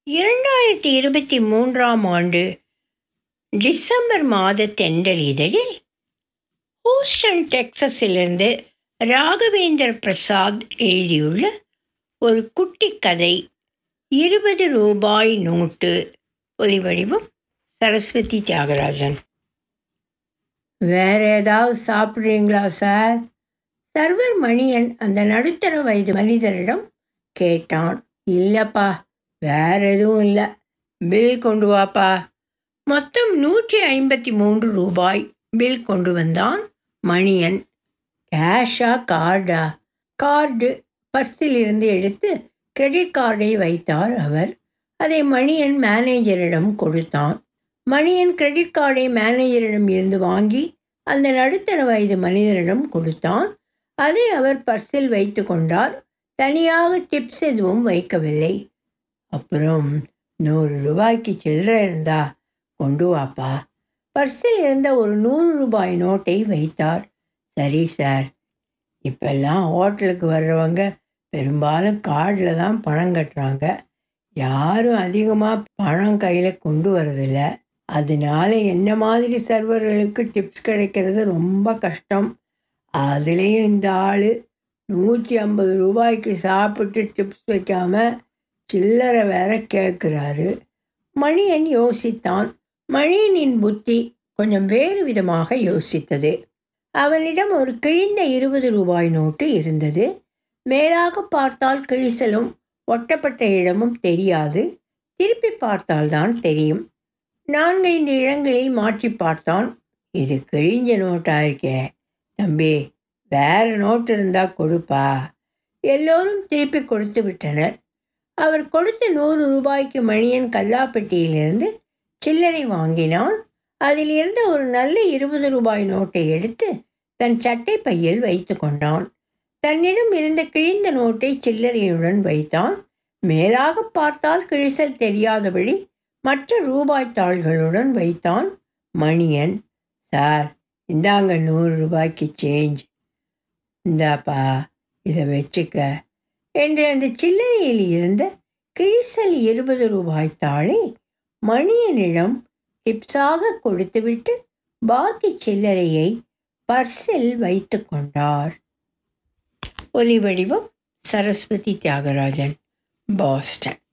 இரண்டாயிரத்தி இருபத்தி மூன்றாம் ஆண்டு டிசம்பர் மாத தென்றல் இதழில் ஹூஸ்டன் டெக்சஸிலிருந்து ராகவேந்தர் பிரசாத் எழுதியுள்ள ஒரு குட்டி கதை இருபது ரூபாய் நோட்டு ஒலிவடிவம் சரஸ்வதி தியாகராஜன் வேற ஏதாவது சாப்பிட்றீங்களா சார் சர்வர் மணியன் அந்த நடுத்தர வயது மனிதரிடம் கேட்டான் இல்லைப்பா வேற எதுவும் இல்லை பில் கொண்டு வாப்பா மொத்தம் நூற்றி ஐம்பத்தி மூன்று ரூபாய் பில் கொண்டு வந்தான் மணியன் கேஷா கார்டா கார்டு பர்ஸில் இருந்து எடுத்து கிரெடிட் கார்டை வைத்தார் அவர் அதை மணியன் மேனேஜரிடம் கொடுத்தான் மணியன் கிரெடிட் கார்டை மேனேஜரிடம் இருந்து வாங்கி அந்த நடுத்தர வயது மனிதரிடம் கொடுத்தான் அதை அவர் பர்ஸில் வைத்து கொண்டார் தனியாக டிப்ஸ் எதுவும் வைக்கவில்லை அப்புறம் நூறு ரூபாய்க்கு சில்லறை இருந்தா கொண்டு வாப்பா பர்ஸில் இருந்த ஒரு நூறு ரூபாய் நோட்டை வைத்தார் சரி சார் இப்பெல்லாம் ஹோட்டலுக்கு வர்றவங்க பெரும்பாலும் கார்டில் தான் பணம் கட்டுறாங்க யாரும் அதிகமாக பணம் கையில் கொண்டு வரதில்ல அதனால என்ன மாதிரி சர்வர்களுக்கு டிப்ஸ் கிடைக்கிறது ரொம்ப கஷ்டம் அதுலேயும் இந்த ஆள் நூற்றி ஐம்பது ரூபாய்க்கு சாப்பிட்டு டிப்ஸ் வைக்காமல் சில்லறை வேற கேட்குறாரு மணியன் யோசித்தான் மணியனின் புத்தி கொஞ்சம் வேறு விதமாக யோசித்தது அவனிடம் ஒரு கிழிந்த இருபது ரூபாய் நோட்டு இருந்தது மேலாக பார்த்தால் கிழிசலும் ஒட்டப்பட்ட இடமும் தெரியாது திருப்பி பார்த்தால்தான் தெரியும் நான்கைந்து இடங்களில் மாற்றி பார்த்தான் இது கிழிஞ்ச நோட்டா இருக்கே தம்பி வேற நோட்டு இருந்தா கொடுப்பா எல்லோரும் திருப்பி கொடுத்து விட்டனர் அவர் கொடுத்த நூறு ரூபாய்க்கு மணியன் கல்லாப்பட்டியிலிருந்து சில்லறை வாங்கினான் அதில் இருந்த ஒரு நல்ல இருபது ரூபாய் நோட்டை எடுத்து தன் சட்டை பையில் வைத்து கொண்டான் தன்னிடம் இருந்த கிழிந்த நோட்டை சில்லறையுடன் வைத்தான் மேலாக பார்த்தால் கிழிசல் தெரியாதபடி மற்ற ரூபாய் தாள்களுடன் வைத்தான் மணியன் சார் இந்தாங்க நூறு ரூபாய்க்கு சேஞ்ச் இந்தாப்பா இதை வச்சுக்க என்று அந்த சில்லறையில் இருந்த கிழிசல் இருபது ரூபாய் தாளை மணியனிடம் டிப்ஸாக கொடுத்துவிட்டு பாக்கி சில்லறையை பர்ஸில் வைத்து கொண்டார் ஒலி வடிவம் சரஸ்வதி தியாகராஜன் பாஸ்டன்